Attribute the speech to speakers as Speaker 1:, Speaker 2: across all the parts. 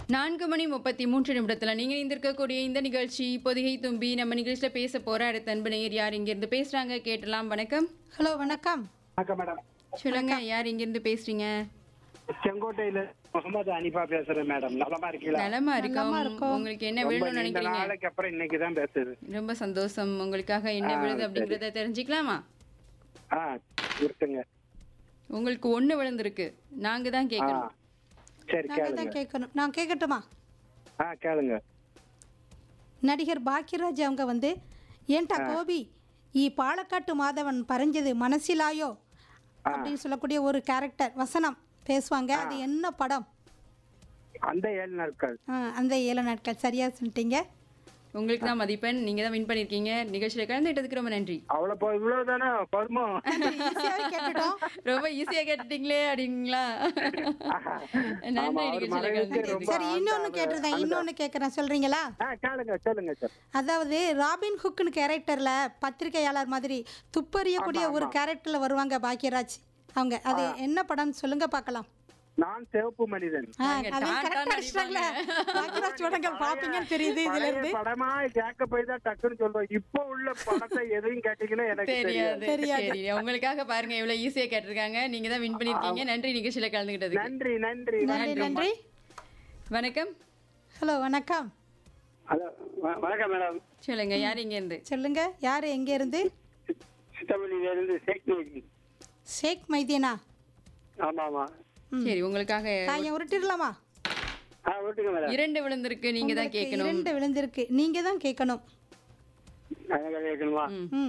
Speaker 1: நான்கு மணி முப்பத்தி மூன்று நிமிடத்தில் நீங்கள் இருந்திருக்கக்கூடிய இந்த நிகழ்ச்சி பொதிகை தும்பி நம்ம நிகழ்ச்சியில் பேச போகிற அடுத்த அன்பு நேயர் யார் இங்கேருந்து பேசுகிறாங்க கேட்டலாம் வணக்கம்
Speaker 2: ஹலோ வணக்கம்
Speaker 3: வணக்கம் மேடம்
Speaker 1: சொல்லுங்க யார் இங்கேருந்து பேசுறீங்க
Speaker 3: செங்கோட்டையில முகமது அனிஃபா பேசுறேன் மேடம் நலமா இருக்கீங்களா
Speaker 1: நலமா இருக்கோம் உங்களுக்கு என்ன
Speaker 3: ரொம்ப
Speaker 1: வேணும்னு
Speaker 3: நீண்ட
Speaker 1: நினைக்கிறீங்க
Speaker 3: நாளைக்கு அப்புறம் இன்னைக்கு தான் பேசுது
Speaker 1: ரொம்ப சந்தோஷம் உங்களுக்காக என்ன
Speaker 3: ஆ,
Speaker 1: விழுது
Speaker 3: சரி.
Speaker 1: அப்படிங்கிறத தெரிஞ்சுக்கலாமா
Speaker 3: ஆ இருக்குங்க
Speaker 1: உங்களுக்கு ஒன்று விழுந்திருக்கு நாங்கள் தான்
Speaker 3: ஆ
Speaker 1: கேட்கணும்
Speaker 3: சரி
Speaker 2: நாங்கள்
Speaker 3: கேளுங்க
Speaker 2: தான் கேட்கணும் நான் கேட்கட்டுமா
Speaker 3: ஆ கேளுங்க
Speaker 2: நடிகர் பாக்யராஜ் அவங்க வந்து ஏன்டா கோபி ஈ பாலக்காட்டு மாதவன் பறஞ்சது மனசிலாயோ அப்படின்னு சொல்லக்கூடிய ஒரு கேரக்டர் வசனம் பேசுவாங்க அது என்ன படம்
Speaker 3: அந்த ஏழு நாட்கள்
Speaker 2: ஆ, அந்த ஏழு நாட்கள் சரியா சொல்லிட்டீங்க
Speaker 1: உங்களுக்கு தான் மதிப்பெண் நீங்கள் தான் வின் பண்ணியிருக்கீங்க நிகழ்ச்சியில் கலந்துட்டதுக்கு ரொம்ப நன்றி
Speaker 3: அவ்வளவு போ- இவ்வளவுதானே பருமோ
Speaker 2: ஈஸியாவே கேட்டுட்டோம்
Speaker 1: ரொம்ப ஈஸியாக கேட்டுட்டீங்களே அப்படிங்களா
Speaker 3: ஆமா,
Speaker 1: நன்றி
Speaker 3: அவர்
Speaker 1: நிகழ்ச்சியில்
Speaker 3: மனைவிக்கு
Speaker 1: கலந்துக்கிட்டதுக்கு
Speaker 3: ரொம்ப
Speaker 2: சரி இன்னொன்னு
Speaker 3: ஆழ்ந்த
Speaker 2: கேட்டிருந்தேன் இன்னொன்னு கேட்குறேன் சொல்றீங்களா
Speaker 3: ஆ கேளுங்க சொல்லுங்க சார்
Speaker 2: அதாவது ராபின் ஹுக்னு கேரக்டர்ல பத்திரிகையாளர் மாதிரி துப்பறியக்கூடிய ஒரு கேரக்டர்ல வருவாங்க பாக்யராஜ் அவங்க அது என்ன படம்னு சொல்லுங்க பார்க்கலாம்
Speaker 3: நான் சிவப்பு மனிதன்
Speaker 2: ஆ,
Speaker 1: பாருங்க,
Speaker 2: அதையும்
Speaker 1: டான்
Speaker 2: correct
Speaker 1: டான்
Speaker 2: ஆ அடிச்சிட்டாங்களே. பாக்யராஜ் படங்கள் பாப்பீங்கன்னு தெரியுது இதுல
Speaker 3: பழைய
Speaker 2: இருந்து
Speaker 3: படமா கேட்க போய் தான் டக்குன்னு சொல்றோம் இப்போ உள்ள படத்தை எதையும் கேட்டீங்கன்னா எனக்கு தெரியாது
Speaker 1: தெரியாது சரி உங்களுக்காக பாருங்க இவ்வளவு ஈஸியா கேட்டிருக்காங்க நீங்க தான் வின் பண்ணிருக்கீங்க நன்றி நிகழ்ச்சியில கலந்துக்கிட்டதுக்கு
Speaker 3: நன்றி நன்றி
Speaker 2: நன்றி நன்றி
Speaker 1: வணக்கம்
Speaker 2: ஹலோ வணக்கம்
Speaker 3: ஹலோ வணக்கம் மேடம்
Speaker 1: சொல்லுங்க யார் இங்க இருந்து
Speaker 2: சொல்லுங்க யார் எங்க இருந்து
Speaker 3: சித்தமல்லியில இருந்து சேக்
Speaker 2: ஷேக் மைதீனா
Speaker 3: ஆமா ஆமா
Speaker 1: சரி உங்களுக்காக
Speaker 2: நான் உருட்டிடலாமா
Speaker 3: ஆ விட்டுங்க மேடம்
Speaker 1: இரண்டு விழுந்திருக்கு நீங்க தான்
Speaker 2: உங்களுக்கு
Speaker 1: கேட்கணும்
Speaker 2: இரண்டு விழுந்திருக்கு நீங்க தான் கேட்கணும்
Speaker 3: எனக்கு கேட்கணுமா
Speaker 1: ம்.
Speaker 2: ம்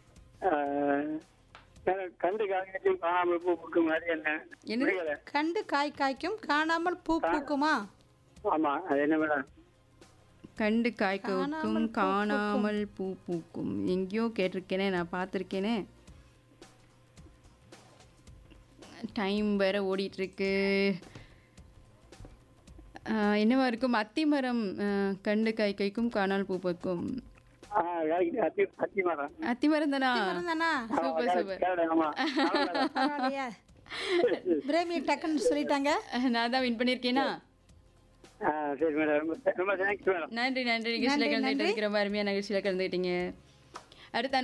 Speaker 3: கண்டு காய்கறியும் காணாமல் பூ பூக்கும் மாதிரி என்ன
Speaker 1: என்னது?
Speaker 3: புரியல.
Speaker 2: கண்டு காய் காய்க்கும் காணாமல் பூ பூக்குமா
Speaker 3: ஆமா அது என்ன மேடம்
Speaker 1: கண்டு காய்க்கும்
Speaker 2: காணாமல் பூ
Speaker 1: காணாமல் பூ பூக்கும் எங்கேயோ கேட்டிருக்கேனே நான் பார்த்துருக்கேனே டைம் வேற ஓடிட்டு இருக்கு ஆஹ், என்னவா இருக்கும் அத்திமரம் ஆஹ், கண்டு காய் காய்க்கும் காணால் பூ பூக்கும்
Speaker 3: ஆ காய்கறி அத்தி அத்தி மரம்
Speaker 1: அத்திமரம் தானா
Speaker 2: தானா
Speaker 1: சூப்பர் சூப்பர்
Speaker 3: கேளு, ஆமா ஆமா மேடம்.
Speaker 2: பரவாயில்லையா பிரேமி டக்குன்னு சொல்லிட்டாங்க
Speaker 1: நான் தான் வின் பண்ணியிருக்கேனா
Speaker 3: ஆ சரி மேடம் ரொம்ப ரொம்ப தேங்க்ஸ் மேடம்
Speaker 1: நன்றி நன்றி நிகழ்ச்சியில் கலந்துகிட்டு ரொம்ப அருமையாக நிகழ்ச்சியில் கலந்துக்கிட்டீங்க அடுத்த